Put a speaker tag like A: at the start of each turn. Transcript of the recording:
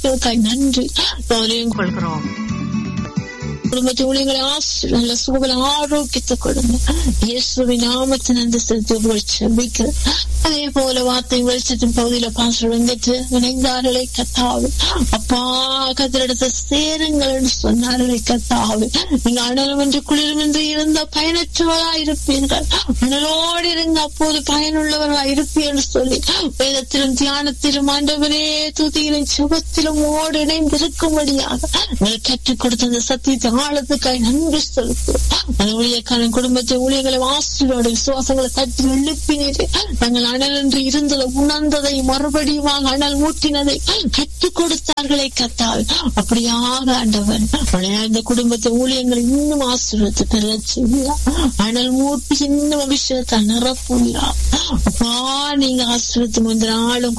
A: நடத்துவதற்காய் நன்றி அவரையும் கொள்கிறோம் குடும்பத்தை ஊழியர்களை ஆசி நல்ல சுகபல ஆரோக்கியத்தை கொடுங்க இயேசுவின் நாமத்தை நன்றி செலுத்தி செபிக்கிறேன் அதே போல வார்த்தை வெளிச்சத்தின் பகுதியில பாச வெங்கட்டு இணைந்தார்களே கத்தாவு அப்பா கத்திரிடத்தை சேருங்கள் என்று சொன்னார்களே கத்தாவு நீங்க அனலும் என்று குளிரும் என்று இருந்த பயனற்றவரா இருப்பீர்கள் அனலோடு இருங்க அப்போது பயனுள்ளவர்களா இருப்பீர்கள் சொல்லி வேதத்திலும் தியானத்திலும் ஆண்டவரே துதியிலும் சுகத்திலும் ஓடு இணைந்திருக்கும்படியாக உங்களுக்கு கற்றுக் கொடுத்த அந்த சத்தியத்தை ஆழத்துக்காய் நன்றி செலுத்தும் அந்த ஊழியக்காரன் குடும்பத்தை ஊழியர்களை ஆசிரியரோட விசுவாசங்களை தட்டி எழுப்பினீரே நாங்கள் அனல் என்று இருந்ததை உணர்ந்ததை மறுபடியும் அனல் மூட்டினதை கற்றுக் கொடுத்தார்களே கத்தால் அப்படியாக ஆண்டவன் இந்த குடும்பத்தை ஊழியங்களை இன்னும் ஆசீர்வத்து பெற செய்வீரா அனல் மூட்டி இன்னும் அபிஷேகத்தை நிரப்புவீரா அப்பா நீங்க ஆசீர்வத்து முந்தின ஆளும்